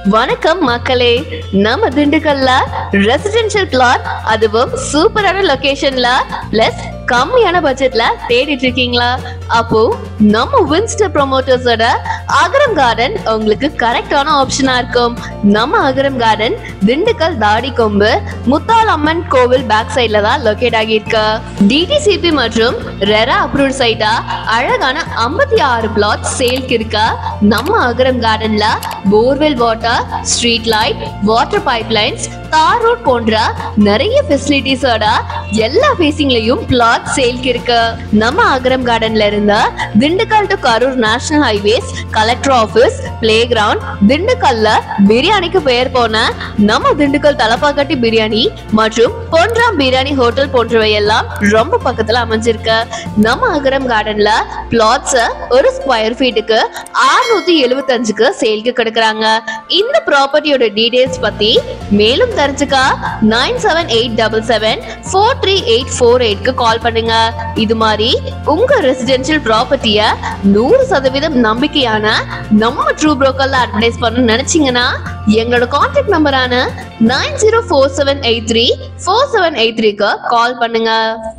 வணக்கம் மக்களே நம்ம திண்டுக்கல்ல ரெசிடென்ஷியல் பிளாட் அதுவும் சூப்பரான லொகேஷன்ல பிளஸ் கம்மியான பட்ஜெட்ல தேடிட்டு இருக்கீங்களா அப்போ நம்ம வின்ஸ்டர் ப்ரொமோட்டர்ஸோட அகரம் கார்டன் உங்களுக்கு கரெக்டான ஆப்ஷனா இருக்கும் நம்ம அகரம் கார்டன் திண்டுக்கல் தாடி கொம்பு முத்தாள் அம்மன் கோவில் பேக் சைட்ல தான் லொகேட் ஆகியிருக்கு டிடிசிபி மற்றும் ரெரா அப்ரூவ் சைட்டா அழகான ஐம்பத்தி ஆறு பிளாட் சேல்க்கு இருக்கா நம்ம அகரம் கார்டன்ல borewell water street light water pipe lines tar road போன்ற நிறைய ஃபெசிலிட்டிஸோட எல்லா ஃபேசிங்லயும் பிளாட் சேல்க்கு இருக்கு நம்ம அகரம் கார்டன்ல இருந்த Dindigul to Karur national highways collector office play ground திண்டுக்கல்ல பிரியாணிக்கு பெயர் போன நம்ம திண்டுக்கல் தலப்பாக்கட்டி பிரியாணி மற்றும் பொன்ராம் பிரியாணி ஹோட்டல் போன்றவை எல்லாம் ரொம்ப பக்கத்துல அமைஞ்சிருக்கு நம்ம அகரம் கார்டன்ல பிளாட்ஸ் ஒரு ஸ்கொயர் ஃபீட்டுக்கு ஆறுநூத்தி எழுபத்தஞ்சுக்கு சேல்க்கு கொடுக்கறாங்க இந்த ப்ராப்பர்ட்டியோட டீடைல்ஸ் பத்தி மேலும் தெரிஞ்சுக்க nine seven eight double seven four three eight four எயிட்க்கு கால் பண்ணுங்க இது மாதிரி உங்க ரெசிடென்ஷியல் ப்ராப்பர்ட்டிய நூறு சதவீதம் நம்பிக்கையான நம்ம ட்ரூ புரோக்கர்ல அட்வர்டைஸ் பண்ணணும்னு நினைச்சீங்கன்னா எங்களோட கான்டாக்ட் நம்பரான nine zero four seven eight three four seven eight த்ரீக்கு கால் பண்ணுங்க